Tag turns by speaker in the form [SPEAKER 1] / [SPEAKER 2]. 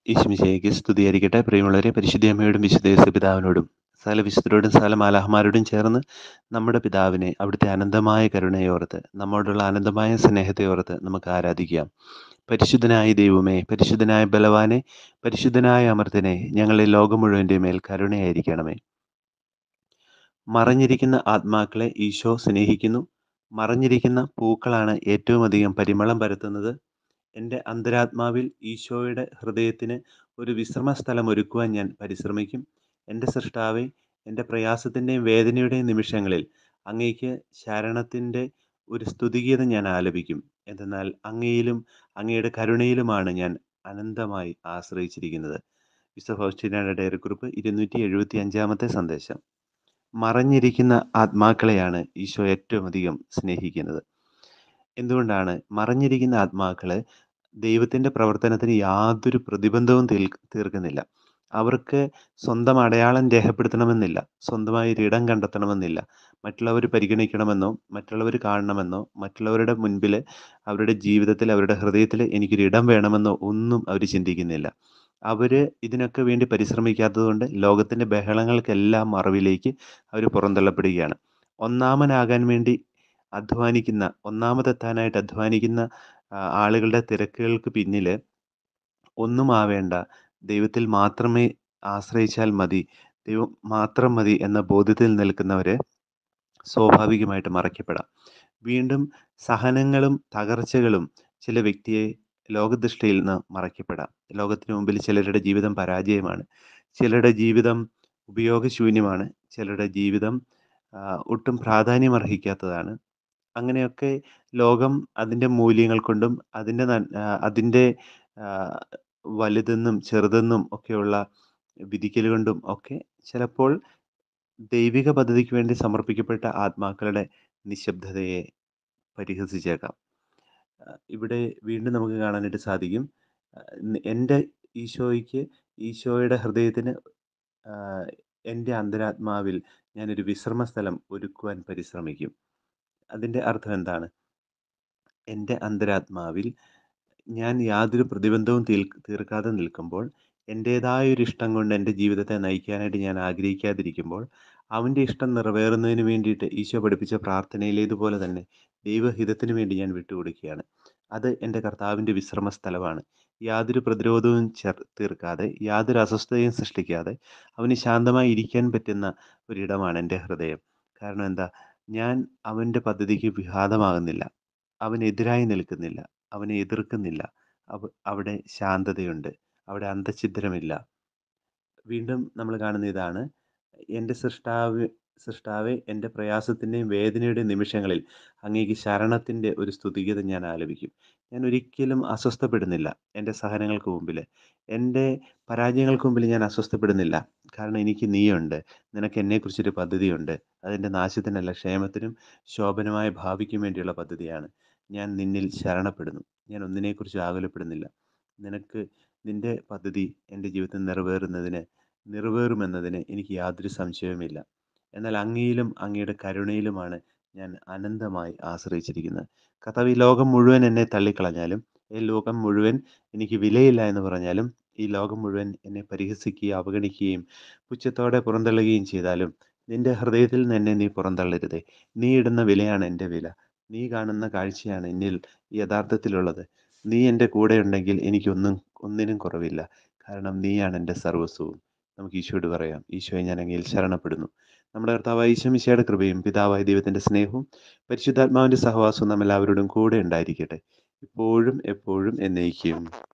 [SPEAKER 1] ഈശ്മിശയ്ക്ക് സ്തുതിയായിരിക്കട്ടെ പ്രിയമുള്ളവരെ പരിശുദ്ധിയമ്മയോടും വിശുദ്ധ പിതാവിനോടും സകല വിശുദ്ധരോടും സകല മാലാഹമാരോടും ചേർന്ന് നമ്മുടെ പിതാവിനെ അവിടുത്തെ അനന്തമായ കരുണയോർത്ത് നമ്മോടുള്ള അനന്തമായ സ്നേഹത്തെ ഓർത്ത് നമുക്ക് ആരാധിക്കാം പരിശുദ്ധനായ ദൈവമേ പരിശുദ്ധനായ ബലവാനെ പരിശുദ്ധനായ അമർത്തനെ ഞങ്ങളെ ലോകം മുഴുവൻ്റെ മേൽ കരുണയായിരിക്കണമേ മറഞ്ഞിരിക്കുന്ന ആത്മാക്കളെ ഈശോ സ്നേഹിക്കുന്നു മറഞ്ഞിരിക്കുന്ന പൂക്കളാണ് ഏറ്റവും അധികം പരിമളം പരത്തുന്നത് എൻ്റെ അന്തരാത്മാവിൽ ഈശോയുടെ ഹൃദയത്തിന് ഒരു വിശ്രമ സ്ഥലം ഒരുക്കുവാൻ ഞാൻ പരിശ്രമിക്കും എൻ്റെ സൃഷ്ടാവെ എൻ്റെ പ്രയാസത്തിൻ്റെയും വേദനയുടെയും നിമിഷങ്ങളിൽ അങ്ങേക്ക് ശരണത്തിൻ്റെ ഒരു സ്തുതിഗീതം ഞാൻ ആലപിക്കും എന്തെന്നാൽ അങ്ങയിലും അങ്ങയുടെ കരുണയിലുമാണ് ഞാൻ അനന്തമായി ആശ്രയിച്ചിരിക്കുന്നത് വിശുദ്ധ ഫൗസ്റ്റീനയുടെ ഡയറിക്കുറിപ്പ് ഇരുന്നൂറ്റി എഴുപത്തി അഞ്ചാമത്തെ സന്ദേശം മറഞ്ഞിരിക്കുന്ന ആത്മാക്കളെയാണ് ഈശോ ഏറ്റവും അധികം സ്നേഹിക്കുന്നത് എന്തുകൊണ്ടാണ് മറഞ്ഞിരിക്കുന്ന ആത്മാക്കള് ദൈവത്തിൻ്റെ പ്രവർത്തനത്തിന് യാതൊരു പ്രതിബന്ധവും തീൽ തീർക്കുന്നില്ല അവർക്ക് സ്വന്തം അടയാളം രേഖപ്പെടുത്തണമെന്നില്ല സ്വന്തമായി ഒരു ഇടം കണ്ടെത്തണമെന്നില്ല മറ്റുള്ളവർ പരിഗണിക്കണമെന്നോ മറ്റുള്ളവർ കാണണമെന്നോ മറ്റുള്ളവരുടെ മുൻപിൽ അവരുടെ ജീവിതത്തിൽ അവരുടെ ഹൃദയത്തിൽ എനിക്കൊരു ഇടം വേണമെന്നോ ഒന്നും അവർ ചിന്തിക്കുന്നില്ല അവർ ഇതിനൊക്കെ വേണ്ടി പരിശ്രമിക്കാത്തതുകൊണ്ട് ലോകത്തിൻ്റെ ബഹളങ്ങൾക്കെല്ലാം മറവിലേക്ക് അവർ പുറന്തള്ളപ്പെടുകയാണ് ഒന്നാമനാകാൻ വേണ്ടി അധ്വാനിക്കുന്ന ഒന്നാമതെത്താനായിട്ട് അധ്വാനിക്കുന്ന ആളുകളുടെ തിരക്കുകൾക്ക് പിന്നിൽ ഒന്നും ആവേണ്ട ദൈവത്തിൽ മാത്രമേ ആശ്രയിച്ചാൽ മതി ദൈവം മാത്രം മതി എന്ന ബോധ്യത്തിൽ നിൽക്കുന്നവരെ സ്വാഭാവികമായിട്ട് മറയ്ക്കപ്പെടാം വീണ്ടും സഹനങ്ങളും തകർച്ചകളും ചില വ്യക്തിയെ ലോകദൃഷ്ടിയിൽ നിന്ന് മറയ്ക്കപ്പെടാം ലോകത്തിന് മുമ്പിൽ ചിലരുടെ ജീവിതം പരാജയമാണ് ചിലരുടെ ജീവിതം ഉപയോഗശൂന്യമാണ് ചിലരുടെ ജീവിതം ഒട്ടും പ്രാധാന്യമർഹിക്കാത്തതാണ് അങ്ങനെയൊക്കെ ലോകം അതിൻ്റെ മൂല്യങ്ങൾ കൊണ്ടും അതിൻ്റെ അതിൻ്റെ വലുതെന്നും ചെറുതെന്നും ഒക്കെയുള്ള വിധിക്കൽ കൊണ്ടും ഒക്കെ ചിലപ്പോൾ ദൈവിക പദ്ധതിക്ക് വേണ്ടി സമർപ്പിക്കപ്പെട്ട ആത്മാക്കളുടെ നിശബ്ദതയെ പരിഹസിച്ചേക്കാം ഇവിടെ വീണ്ടും നമുക്ക് കാണാനായിട്ട് സാധിക്കും എൻ്റെ ഈശോയ്ക്ക് ഈശോയുടെ ഹൃദയത്തിന് എൻ്റെ അന്തരാത്മാവിൽ ഞാനൊരു വിശ്രമ സ്ഥലം ഒരുക്കുവാൻ പരിശ്രമിക്കും അതിൻ്റെ അർത്ഥം എന്താണ് എൻ്റെ അന്തരാത്മാവിൽ ഞാൻ യാതൊരു പ്രതിബന്ധവും തീർ തീർക്കാതെ നിൽക്കുമ്പോൾ എൻ്റേതായ ഒരു ഇഷ്ടം കൊണ്ട് എൻ്റെ ജീവിതത്തെ നയിക്കാനായിട്ട് ഞാൻ ആഗ്രഹിക്കാതിരിക്കുമ്പോൾ അവൻ്റെ ഇഷ്ടം നിറവേറുന്നതിന് വേണ്ടിയിട്ട് ഈശോ പഠിപ്പിച്ച പ്രാർത്ഥനയിലേതുപോലെ തന്നെ ദൈവഹിതത്തിന് വേണ്ടി ഞാൻ വിട്ടുകൊടുക്കുകയാണ് അത് എൻ്റെ കർത്താവിൻ്റെ വിശ്രമ സ്ഥലമാണ് യാതൊരു പ്രതിരോധവും ചേർ തീർക്കാതെ യാതൊരു അസ്വസ്ഥതയും സൃഷ്ടിക്കാതെ അവന് ശാന്തമായി ഇരിക്കാൻ പറ്റുന്ന ഒരിടമാണ് എൻ്റെ ഹൃദയം കാരണം എന്താ ഞാൻ അവൻ്റെ പദ്ധതിക്ക് വിഘാതമാകുന്നില്ല അവനെതിരായി നിൽക്കുന്നില്ല അവനെ എതിർക്കുന്നില്ല അവ അവിടെ ശാന്തതയുണ്ട് അവിടെ അന്തഛിദ്രമില്ല വീണ്ടും നമ്മൾ കാണുന്ന ഇതാണ് എൻ്റെ സൃഷ്ടാവ് സൃഷ്ടാവെ എൻ്റെ പ്രയാസത്തിൻ്റെയും വേദനയുടെയും നിമിഷങ്ങളിൽ അങ്ങേക്ക് ശരണത്തിൻ്റെ ഒരു സ്തുതിഗീതം ഞാൻ ആലപിക്കും ഞാൻ ഒരിക്കലും അസ്വസ്ഥപ്പെടുന്നില്ല എൻ്റെ സഹനങ്ങൾക്ക് മുമ്പിൽ എൻ്റെ പരാജയങ്ങൾക്ക് മുമ്പിൽ ഞാൻ അസ്വസ്ഥപ്പെടുന്നില്ല കാരണം എനിക്ക് നീയുണ്ട് നിനക്ക് എന്നെക്കുറിച്ചൊരു പദ്ധതിയുണ്ട് അതിൻ്റെ നാശത്തിനല്ല ക്ഷേമത്തിനും ശോഭനമായ ഭാവിക്കും വേണ്ടിയുള്ള പദ്ധതിയാണ് ഞാൻ നിന്നിൽ ശരണപ്പെടുന്നു ഞാൻ ഒന്നിനെക്കുറിച്ച് ആകുലപ്പെടുന്നില്ല നിനക്ക് നിൻ്റെ പദ്ധതി എൻ്റെ ജീവിതത്തിൽ നിറവേറുന്നതിന് നിറവേറുമെന്നതിന് എനിക്ക് യാതൊരു സംശയവുമില്ല എന്നാൽ അങ്ങയിലും അങ്ങയുടെ കരുണയിലുമാണ് ഞാൻ അനന്തമായി ആശ്രയിച്ചിരിക്കുന്നത് കർത്താവ് ഈ ലോകം മുഴുവൻ എന്നെ തള്ളിക്കളഞ്ഞാലും ഈ ലോകം മുഴുവൻ എനിക്ക് വിലയില്ല എന്ന് പറഞ്ഞാലും ഈ ലോകം മുഴുവൻ എന്നെ പരിഹസിക്കുകയും അവഗണിക്കുകയും പുച്ഛത്തോടെ പുറന്തള്ളുകയും ചെയ്താലും നിന്റെ ഹൃദയത്തിൽ നിന്ന് എന്നെ നീ പുറന്തള്ളരുതേ നീ ഇടുന്ന വിലയാണ് എൻ്റെ വില നീ കാണുന്ന കാഴ്ചയാണ് എന്നിൽ യഥാർത്ഥത്തിലുള്ളത് നീ എൻ്റെ കൂടെ ഉണ്ടെങ്കിൽ എനിക്കൊന്നും ഒന്നിനും കുറവില്ല കാരണം നീയാണ് എൻ്റെ സർവസ്വവും നമുക്ക് ഈശോയോട് പറയാം ഈശോയെ ഞാൻ അങ്ങയിൽ ശരണപ്പെടുന്നു നമ്മുടെ കർത്താവായ ഈശോമിശയുടെ കൃപയും പിതാവായ ദൈവത്തിൻ്റെ സ്നേഹവും പരിശുദ്ധാത്മാവിൻ്റെ സഹവാസവും നമ്മെല്ലാവരോടും കൂടെ ഉണ്ടായിരിക്കട്ടെ ഇപ്പോഴും എപ്പോഴും എന്നേക്കും